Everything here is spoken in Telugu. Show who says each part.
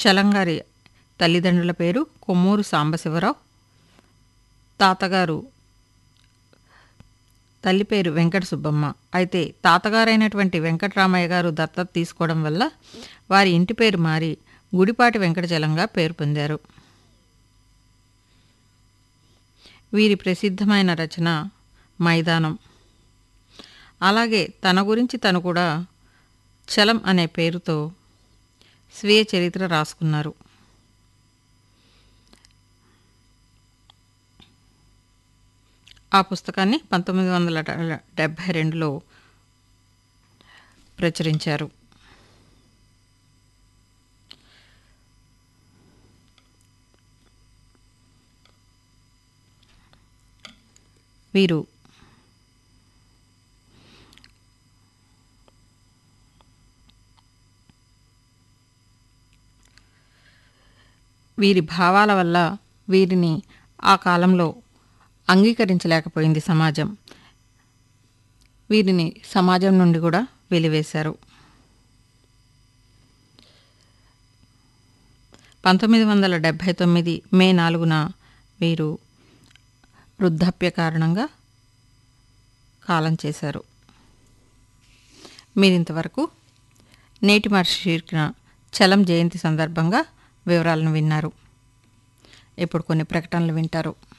Speaker 1: చలంగారి తల్లిదండ్రుల పేరు కొమ్మూరు సాంబశివరావు తాతగారు తల్లి పేరు వెంకట సుబ్బమ్మ అయితే తాతగారైనటువంటి వెంకటరామయ్య గారు దత్తత తీసుకోవడం వల్ల వారి ఇంటి పేరు మారి గుడిపాటి వెంకటచలంగా పేరు పొందారు వీరి ప్రసిద్ధమైన రచన మైదానం అలాగే తన గురించి తను కూడా చలం అనే పేరుతో స్వీయ చరిత్ర రాసుకున్నారు ఆ పుస్తకాన్ని పంతొమ్మిది వందల డెబ్భై రెండులో ప్రచురించారు వీరు వీరి భావాల వల్ల వీరిని ఆ కాలంలో అంగీకరించలేకపోయింది సమాజం వీరిని సమాజం నుండి కూడా వెలివేశారు పంతొమ్మిది వందల డెబ్భై తొమ్మిది మే నాలుగున వీరు వృద్ధాప్య కారణంగా కాలం చేశారు మీరింతవరకు నేటి మహర్షి శీర్షికన చలం జయంతి సందర్భంగా వివరాలను విన్నారు ఇప్పుడు కొన్ని ప్రకటనలు వింటారు